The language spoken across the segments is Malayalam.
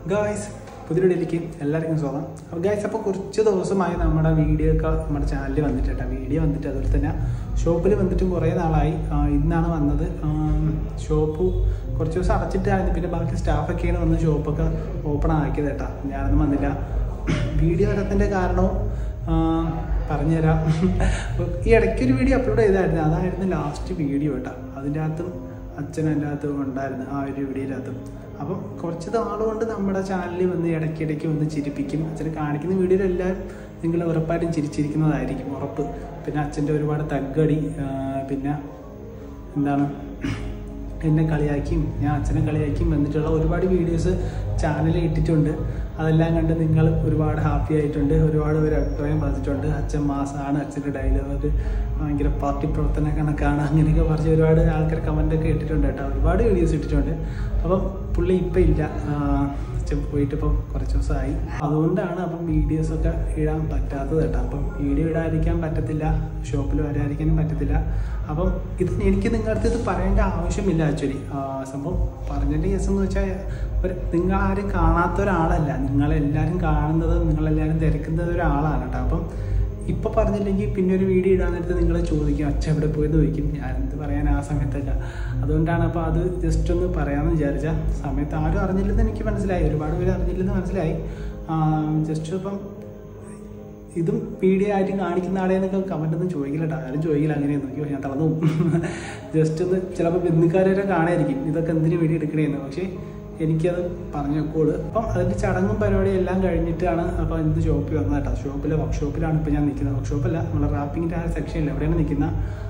ഗായ്സ് പുതിയ വീഡിയോയിലേക്ക് എല്ലാവർക്കും സ്വാഗതം അപ്പോൾ ഗായ്സ് അപ്പോൾ കുറച്ച് ദിവസമായി നമ്മുടെ വീഡിയോ ഒക്കെ നമ്മുടെ ചാനലിൽ വന്നിട്ടുണ്ട് വീഡിയോ വന്നിട്ട് അതുപോലെ തന്നെ ഷോപ്പിൽ വന്നിട്ടും കുറേ നാളായി ആ, ഇന്നാണ് വന്നത് ഷോപ്പ് കുറച്ച് ദിവസം അടച്ചിട്ടായിരുന്നു പിന്നെ ബാക്കി സ്റ്റാഫൊക്കെയാണ് വന്ന് ഷോപ്പൊക്കെ ഓപ്പൺ ആക്കിയത് കേട്ടോ ഞാനൊന്നും വന്നില്ല വീഡിയോ വരത്തിൻ്റെ കാരണവും ആ, പറഞ്ഞുതരാം ഈ ഇടയ്ക്കൊരു വീഡിയോ അപ്ലോഡ് ചെയ്തായിരുന്നു അതായിരുന്നു ലാസ്റ്റ് വീഡിയോ കേട്ടോ അതിൻ്റെ അകത്തും അച്ഛൻ എൻ്റെ അകത്ത് ഉണ്ടായിരുന്നു ആ ഒരു വീഡിയോയിനകത്തും അപ്പം കുറച്ച് നാളുകൊണ്ട് നമ്മുടെ ചാനലിൽ വന്ന് ഇടയ്ക്കിടയ്ക്ക് വന്ന് ചിരിപ്പിക്കും അച്ഛനെ കാണിക്കുന്ന വീഡിയോയിലെല്ലാം നിങ്ങൾ ഉറപ്പായിട്ടും ചിരിച്ചിരിക്കുന്നതായിരിക്കും ഉറപ്പ് പിന്നെ അച്ഛൻ്റെ ഒരുപാട് തగ్గടി ആ, പിന്നെ എന്താണ് എന്നെ കളിയാക്കിയും ഞാൻ അച്ഛനെ കളിയാക്കിയും വന്നിട്ടുള്ള ഒരുപാട് വീഡിയോസ് ചാനലിൽ ഇട്ടിട്ടുണ്ട് അതെല്ലാം കണ്ട് നിങ്ങൾ ഒരുപാട് ഹാപ്പി ആയിട്ടുണ്ട് ഒരുപാട് പേര് അഭിപ്രായം പറഞ്ഞിട്ടുണ്ട് അച്ഛൻ മാസമാണ് അച്ഛൻ്റെ ഡയലോഗ് ഭയങ്കര പാർട്ടി പ്രവർത്തന കണക്കാണ് അങ്ങനെയൊക്കെ പറഞ്ഞ് ഒരുപാട് ആൾക്കാർ കമൻ്റൊക്കെ ഇട്ടിട്ടുണ്ട് കേട്ടോ ഒരുപാട് വീഡിയോസ് ഇട്ടിട്ടുണ്ട് അപ്പം പുള്ളി ഇപ്പം ഇല്ല ആ, അച്ഛൻ പോയിട്ട് ഇപ്പം കുറച്ച് ദിവസമായി അതുകൊണ്ടാണ് അപ്പം വീഡിയോസൊക്കെ ഇടാൻ പറ്റാത്തത് കേട്ടോ അപ്പം വീഡിയോ ഇടാതിരിക്കാൻ പറ്റത്തില്ല ഷോപ്പിൽ വരാതിരിക്കാനും പറ്റത്തില്ല അപ്പം ഇത് എനിക്ക് നിങ്ങളുടെ അടുത്ത് ഇത് പറയേണ്ട ആവശ്യമില്ല ആക്ച്വലി സംഭവം പറഞ്ഞതിൻ്റെ കേസ് എന്ന് വെച്ചാൽ ഒരു നിങ്ങളാരും കാണാത്ത ഒരാളല്ല നിങ്ങളെല്ലാവരും കാണുന്നത് നിങ്ങളെല്ലാവരും തിരക്കുന്നത് ഒരാളാണ് കേട്ടോ അപ്പം ഇപ്പം പറഞ്ഞില്ലെങ്കിൽ പിന്നെ ഒരു വീഡിയോ ഇടാൻ നേരത്ത് നിങ്ങൾ ചോദിക്കും അച്ഛൻ എവിടെ പോയെന്ന് ചോദിക്കും ഞാൻ എന്ത് പറയാൻ ആ സമയത്തല്ല അതുകൊണ്ടാണ് അപ്പോൾ അത് ജസ്റ്റ് ഒന്ന് പറയാമെന്ന് വിചാരിച്ച സമയത്ത് ആരും അറിഞ്ഞില്ലെന്ന് എനിക്ക് മനസ്സിലായി ഒരുപാട് പേര് അറിഞ്ഞില്ലെന്ന് മനസ്സിലായി ജസ്റ്റ് ഇപ്പം ഇതും വീഡിയോ ആയിട്ട് കാണിക്കുന്ന ആളെന്നൊക്കെ കമൻ്റ് ഒന്നും ചോദിക്കില്ല കേട്ടോ ആരും ചോദിക്കില്ല അങ്ങനെയൊന്നും അയ്യോ ഞാൻ തളർന്നു ജസ്റ്റ് ഒന്ന് ചിലപ്പോൾ ബന്ധുക്കാരെ കാണായിരിക്കും ഇതൊക്കെ എന്തിനു വീഡിയോ എടുക്കണേന്ന് പക്ഷേ എനിക്കത് പറഞ്ഞു വെക്കോളൂ അപ്പം അതിൻ്റെ ചടങ്ങും പരിപാടിയും എല്ലാം കഴിഞ്ഞിട്ടാണ് അപ്പോൾ എന്ത് ഷോപ്പിൽ വന്നത് കേട്ടോ ഷോപ്പിലെ വർക്ക്ഷോപ്പിലാണ് ഇപ്പോൾ ഞാൻ നിൽക്കുന്നത് വർക്ക്ഷോപ്പല്ല നമ്മുടെ റാപ്പിങ്ങിൻ്റെ ആ സെക്ഷനിൽ എവിടെയാണ് നിൽക്കുന്ന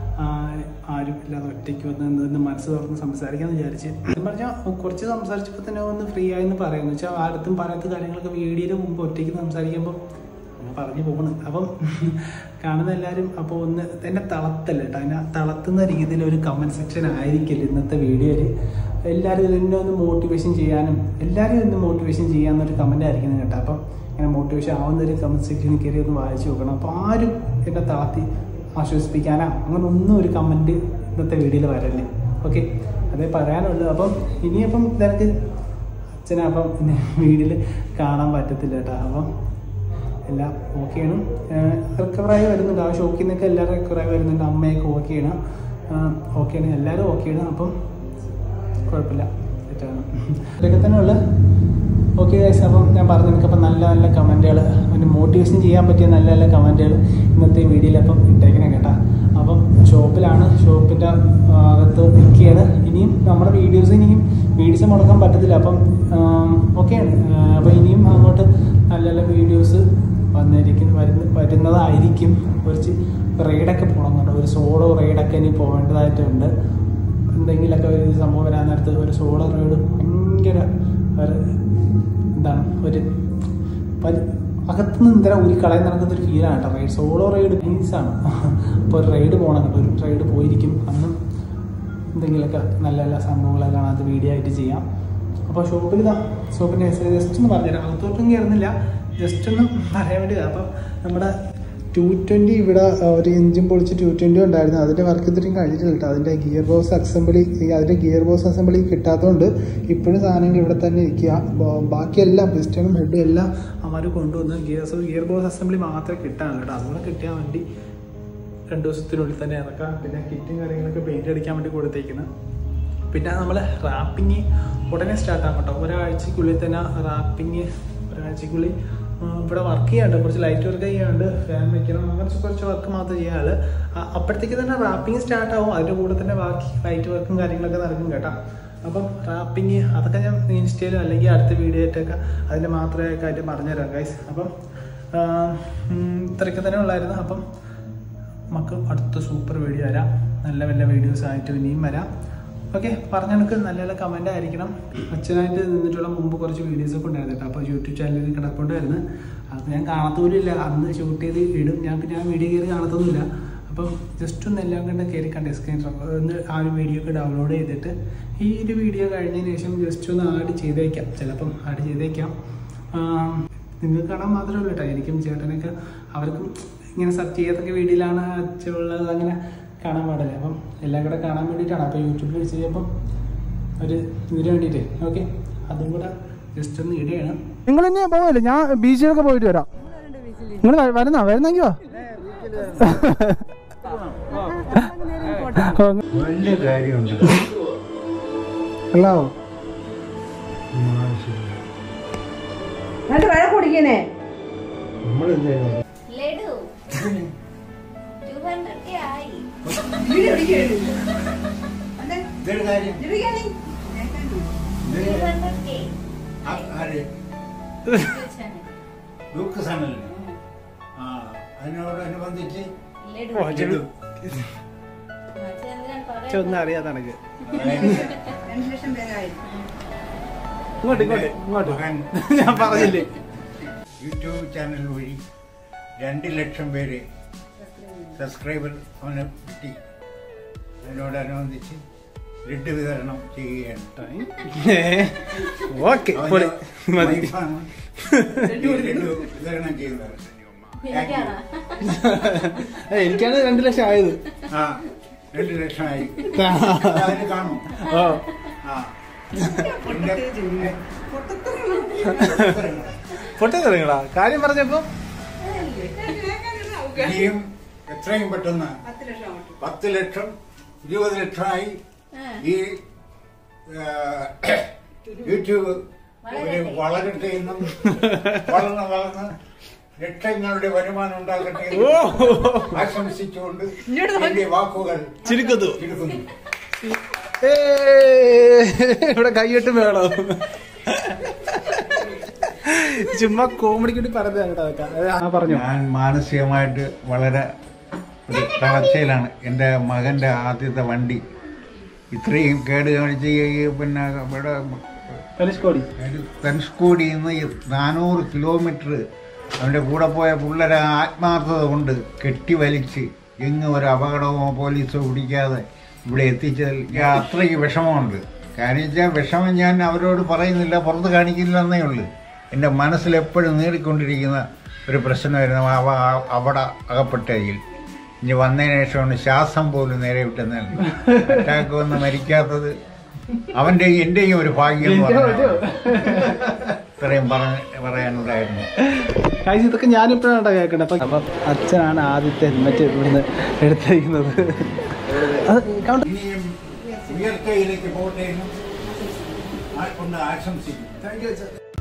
ആരും ഇല്ലാതെ ഒറ്റയ്ക്ക് വന്ന് നിന്ന് മനസ്സ് തുറന്ന് സംസാരിക്കാമെന്ന് വിചാരിച്ച് എന്ന് പറഞ്ഞാൽ കുറച്ച് സംസാരിച്ചപ്പോൾ തന്നെ ഒന്ന് ഫ്രീ ആയെന്ന് പറയാമെന്ന് വെച്ചാൽ ആരത്തും പറയാത്ത കാര്യങ്ങളൊക്കെ വീഡിയോയുടെ മുമ്പ് ഒറ്റയ്ക്ക് സംസാരിക്കുമ്പോൾ അങ്ങനെ പറഞ്ഞു പോകണം അപ്പം കാണുന്ന എല്ലാവരും അപ്പോൾ ഒന്ന് എന്നെ തളത്തല്ല കേട്ടോ എന്നെ തളർത്തുന്ന രീതിയിൽ ഒരു കമൻറ്റ് സെക്ഷൻ ആയിരിക്കില്ല ഇന്നത്തെ വീഡിയോയിൽ എല്ലാവരും ഇതിനെ ഒന്ന് മോട്ടിവേഷൻ ചെയ്യാനും എല്ലാവരും ഒന്ന് മോട്ടിവേഷൻ ചെയ്യാമെന്നൊരു കമൻ്റ് ആയിരിക്കണം കേട്ടോ അപ്പം ഇങ്ങനെ മോട്ടിവേഷൻ ആവുന്ന ഒരു കമൻറ്റ് സെക്ഷനിൽ കയറി ഒന്ന് വായിച്ചു നോക്കണം അപ്പോൾ ആരും എന്നെ തളർത്തി ആശ്വസിപ്പിക്കാനോ അങ്ങനെ ഒന്നും ഒരു കമൻറ്റ് ഇന്നത്തെ വീഡിയോയിൽ വരല്ലേ ഓക്കെ അതേ പറയാനുള്ളൂ അപ്പം ഇനിയപ്പം നിനക്ക് അച്ഛനെ അപ്പം പിന്നെ വീഡിയോയിൽ കാണാൻ പറ്റത്തില്ല കേട്ടോ അപ്പം എല്ലാം ഓക്കെയാണ് റിക്കവറായി വരുന്നുണ്ട് ആ ഷോക്കിൽ നിന്നൊക്കെ എല്ലാവരും റിക്കവറായി വരുന്നുണ്ട് അമ്മയൊക്കെ ഓക്കെയാണ് ഓക്കെയാണ് എല്ലാവരും ഓക്കെയാണ് അപ്പം കുഴപ്പമില്ല തെറ്റാണ് ഇതൊക്കെ തന്നെ ഉള്ള ഓക്കെ ഗൈസ് അപ്പം ഞാൻ പറഞ്ഞു എനിക്കപ്പം നല്ല നല്ല കമൻറ്റുകൾ പിന്നെ മോട്ടിവേഷൻ ചെയ്യാൻ പറ്റിയ നല്ല നല്ല കമൻറ്റുകൾ ഇന്നത്തെ വീഡിയോയിൽ അപ്പം ഇട്ടേക്കണേ കേട്ടാ അപ്പം ഷോപ്പിലാണ് ഷോപ്പിൻ്റെ അകത്ത് നിൽക്കുകയാണ് ഇനിയും നമ്മുടെ വീഡിയോസ് ഇനിയും വീഡിയോസ് മുടക്കാൻ പറ്റത്തില്ല അപ്പം ഓക്കെയാണ് അപ്പോൾ ഇനിയും അങ്ങോട്ട് നല്ല നല്ല വീഡിയോസ് വന്നിരിക്കുന്ന വരുന്ന വരുന്നതായിരിക്കും കുറച്ച് റൈഡൊക്കെ പോകണം കേട്ടോ ഒരു സോളോ റൈഡൊക്കെ ഇനി പോകേണ്ടതായിട്ടുണ്ട് എന്തെങ്കിലുമൊക്കെ ഒരു സംഭവം വരാൻ നേരത്ത് ഒരു സോളോ റൈഡ് ഭയങ്കര ഒരു എന്താണ് ഒരു പരി- അകത്തുനിന്ന് എന്തിനാ ഊരി കളയാൻ നടക്കുന്ന ഒരു ഫീലാണ് കേട്ടോ റൈഡ് സോളോ റൈഡ് നൈസാണ് അപ്പോൾ ഒരു റൈഡ് പോകണം കേട്ടോ ഒരു റൈഡ് പോയിരിക്കും അന്ന് എന്തെങ്കിലുമൊക്കെ നല്ല നല്ല സംഭവങ്ങളെല്ലാം അത് വീഡിയോ ആയിട്ട് ചെയ്യാം അപ്പോൾ ഷോപ്പിൽ ഇതാ ഷോപ്പിൻ്റെ ജസ്റ്റ് ഒന്ന് പറഞ്ഞുതരാം അകത്തോട്ടും കയറുന്നില്ല ജസ്റ്റ് ഒന്ന് പറയാൻ വേണ്ടി അപ്പം നമ്മുടെ ടു ട്വൻറ്റി ഇവിടെ ഒരു എഞ്ചിൻ പൊളിച്ച് ടു ട്വൻറ്റി ഉണ്ടായിരുന്നു അതിൻ്റെ വർക്ക് ഇത്രയും കഴിഞ്ഞിട്ടില്ല കേട്ടോ അതിൻ്റെ ഗിയർ ബോക്സ് അസംബ്ലി അതിൻ്റെ ഗിയർ ബോക്സ് അസംബ്ലി കിട്ടാത്തതുകൊണ്ട് ഇപ്പോഴും സാധനങ്ങൾ ഇവിടെ തന്നെ ഇരിക്കുക ബ- ബാക്കിയെല്ലാം പിസ്റ്റണും ഹെഡും എല്ലാം അവർ കൊണ്ടുവന്ന് ഗിയർ ഗിയർ ബോക്സ് അസംബ്ലി മാത്രമേ കിട്ടാനുള്ളൂ കേട്ടോ അതുകൂടെ കിട്ടിയാൽ വേണ്ടി രണ്ട് ദിവസത്തിനുള്ളിൽ തന്നെ ഇറക്കാം പിന്നെ കിറ്റും കാര്യങ്ങളൊക്കെ പെയിൻ്റ് അടിക്കാൻ വേണ്ടി കൊടുത്തേക്കുന്നത് പിന്നെ നമ്മൾ റാപ്പിങ് ഉടനെ സ്റ്റാർട്ട് ആകും കേട്ടോ ഒരാഴ്ചക്കുള്ളിൽ തന്നെ റാപ്പിങ് ഒരാഴ്ചക്കുള്ളിൽ ആ, ഇവിടെ വർക്ക് ചെയ്യാണ്ട് കുറച്ച് ലൈറ്റ് വർക്ക് ചെയ്യാണ്ട് ഫാൻ വെക്കണം അങ്ങനെ കുറച്ച് വർക്ക് മാത്രം ചെയ്യാനുള്ളത് ആ, അപ്പോഴത്തേക്ക് തന്നെ റാപ്പിംഗ് സ്റ്റാർട്ട് ആവും അതിൻ്റെ കൂടെ തന്നെ ബാക്കി ലൈറ്റ് വർക്കും കാര്യങ്ങളൊക്കെ നടക്കും കേട്ടോ അപ്പം റാപ്പിംഗ് അതൊക്കെ ഞാൻ ഇൻസ്റ്റയിലും അല്ലെങ്കിൽ അടുത്ത വീഡിയോ ആയിട്ടൊക്കെ അതിൻ്റെ മാത്രമേ കാര്യം പറഞ്ഞുതരാം ഗൈസ് അപ്പം ആ, ഉം, ഇത്രയൊക്കെ തന്നെ ഉള്ളായിരുന്നു അപ്പം നമുക്ക് അടുത്ത സൂപ്പർ വീഡിയോ വരാം നല്ല നല്ല വീഡിയോസ് ആയിട്ട് ഇനിയും വരാം ഓക്കെ പറഞ്ഞ കണക്ക് നല്ല നല്ല കമൻ്റ് ആയിരിക്കണം അച്ഛനായിട്ട് നിന്നിട്ടുള്ള മുമ്പ് കുറച്ച് വീഡിയോസ് ഒക്കെ ഉണ്ടായിരുന്നു കേട്ടോ അപ്പോൾ യൂട്യൂബ് ചാനലിൽ കിടപ്പുണ്ടായിരുന്നു അത് ഞാൻ കാണാത്ത ഇല്ല അന്ന് ഷൂട്ട് ചെയ്ത് ഇടും ഞാൻ പിന്നെ ആ വീഡിയോ കയറി കാണത്തൊന്നുമില്ല അപ്പം ജസ്റ്റ് ഒന്ന് എല്ലാം കണ്ട് കയറി കണ്ട് സ്ക്രീൻ ഒന്ന് ആ ഒരു വീഡിയോ ഒക്കെ ഡൗൺലോഡ് ചെയ്തിട്ട് ഈ ഒരു വീഡിയോ കഴിഞ്ഞതിന് ശേഷം ജസ്റ്റ് ഒന്ന് ആഡ് ചെയ്തേക്കാം ചിലപ്പം ആഡ് ചെയ്തേക്കാം നിങ്ങൾക്ക് കാണാൻ മാത്രമേ ഉള്ളൂ കേട്ടോ എനിക്കും ചേട്ടനൊക്കെ അവർക്കും ഇങ്ങനെ സെർച്ച് ചെയ്തൊക്കെ വീഡിയോയിലാണ് അച്ഛനുള്ളത് അങ്ങനെ കാണാൻ പാടില്ല അപ്പം എല്ലാം കൂടെ കാണാൻ വേണ്ടിയിട്ടാണ് അപ്പോൾ യൂട്യൂബിൽ വെച്ച് കഴിയുമ്പം ഒരു ഇതിന് വേണ്ടിയിട്ട് ഓക്കെ അതും കൂടെ ജസ്റ്റ് ഒന്ന് ഇടയാണ് നിങ്ങൾ ഇനി പോവല്ലേ ഞാൻ ബീച്ചിലൊക്കെ പോയിട്ട് വരാം നിങ്ങൾ വരുന്ന വരുന്നെങ്കിയോ വലിയ കാര്യമുണ്ട് ഹലോ എന്നിട്ട് വഴ കുടിക്കണേ നമ്മളെന്ത് ചെയ്യണം ലഡു ടു ഹൺഡ്രഡ് കെ ആയി ഇതൊരു കാര്യം ടു ഹൺഡ്രഡ് കെ ആ, ആര് ലൂക്കസ് ആണല്ലേ ആ അതിനോടനുബന്ധിച്ച് ലഡു ലഡു. മറ്റെന്തിനാണ് പക്ഷെ ഒന്നും പറയാ അറിയാതെ എനിക്ക് രണ്ട് ലക്ഷം പേരായി ഇങ്ങോട്ട് ഇങ്ങോട്ട് ഇങ്ങോട്ട് മകൻ ഞാൻ പറഞ്ഞില്ലേ യൂട്യൂബ് ചാനൽ വഴി രണ്ട് ലക്ഷം പേര് സബ്സ്ക്രൈബർ അവന് കിട്ടി അതിനോടനുബന്ധിച്ച് ലഡ് വിതരണം ചെയ്യുകയാണ് ഓക്കെ പൊളി അവന്റെ മതി വൈഫാണ് ഈ ലഡു വിതരണം ചെയ്യുന്നത് എനിക്കാണോ ഏ, എനിക്കാണ് രണ്ട് ലക്ഷം ആയത് ആ രണ്ട് ലക്ഷമായി ആ. അതിന് കാണും ഓ ആ പിന്നെ, പൊട്ടിത്തെറിങ്ങളാ കാര്യം പറഞ്ഞപ്പോ ഇനിയും എത്രയും പെട്ടെന്ന് പത്ത് ലക്ഷം ആവട്ടെ പത്ത് ലക്ഷം ഇരുപത് ലക്ഷമായി ഈ ആ, യൂട്യൂബ് ഒരു വളരട്ടെ എന്നും വളർന്ന് വളർന്ന് ലക്ഷങ്ങളുടെ വരുമാനം ഉണ്ടാകട്ടെ ഓ എന്നും ആശംസിച്ചുകൊണ്ട് എന്റെ വാക്കുകൾ ചിരിക്കുന്നു ചുരുക്കുന്നു ഏ, ഇവിടെ കൈയിട്ട് വേണോ ചുമ്മാ കോമഡിക്ക് വേണ്ടി പറഞ്ഞതാണ് കേട്ടോ അതൊക്കെ. അത് ആ പറഞ്ഞു ഞാൻ മാനസികമായിട്ട് വളരെ ഒരു തളർച്ചയിലാണ് എൻ്റെ മകൻ്റെ ആദ്യത്തെ വണ്ടി ഇത്രയും കേട് കാണിച്ച് ഈ പിന്നെ ഇവിടെ പലിഷ്കോടി ധനുഷ്കോടിയിൽ നിന്ന് ഈ നാനൂറ് കിലോമീറ്റർ അവൻ്റെ കൂടെ പോയ പിള്ളേരെ ആത്മാർത്ഥത കൊണ്ട് കെട്ടി വലിച്ച് എങ്ങും ഒരു അപകടമോ പോലീസോ പിടിക്കാതെ ഇവിടെ എത്തിച്ചതിൽ ഞാൻ അത്രയ്ക്ക് വിഷമമുണ്ട് കാര്യം വെച്ചാൽ വിഷമം ഞാൻ അവരോട് പറയുന്നില്ല പുറത്ത് കാണിക്കില്ല എന്നേ ഉള്ളൂ എൻ്റെ മനസ്സിൽ എപ്പോഴും നേടിക്കൊണ്ടിരിക്കുന്ന ഒരു പ്രശ്നമായിരുന്നു അവ അവിടെ അകപ്പെട്ടതിൽ ഇനി വന്നതിന് ശേഷമാണ് ശ്വാസം പോലും നേരെ വിട്ടെന്നാൽ അറ്റാക്ക് വന്ന് മരിക്കാത്തത് അവൻ്റെയും എൻ്റെയും ഒരു ഭാഗ്യം എന്ന് പറഞ്ഞാൽ ഇത്രയും പറഞ്ഞ പറയാനുണ്ടായിരുന്നു കാഴ്ച ഇതൊക്കെ ഞാനിപ്പോഴാണ് കേൾക്കണത് അപ്പൊ അപ്പം അച്ഛനാണ് ആദ്യത്തെ ഹെൽമെറ്റ് ഇവിടുന്ന് എടുത്തിരിക്കുന്നത് അത് കൗണ്ട് ഇനിയും ഉയർച്ചയിലേക്ക് പോകട്ടെ എന്നും ആ- കൊണ്ട് ആശംസിക്കുന്നു താങ്ക് യു അച്ഛൻ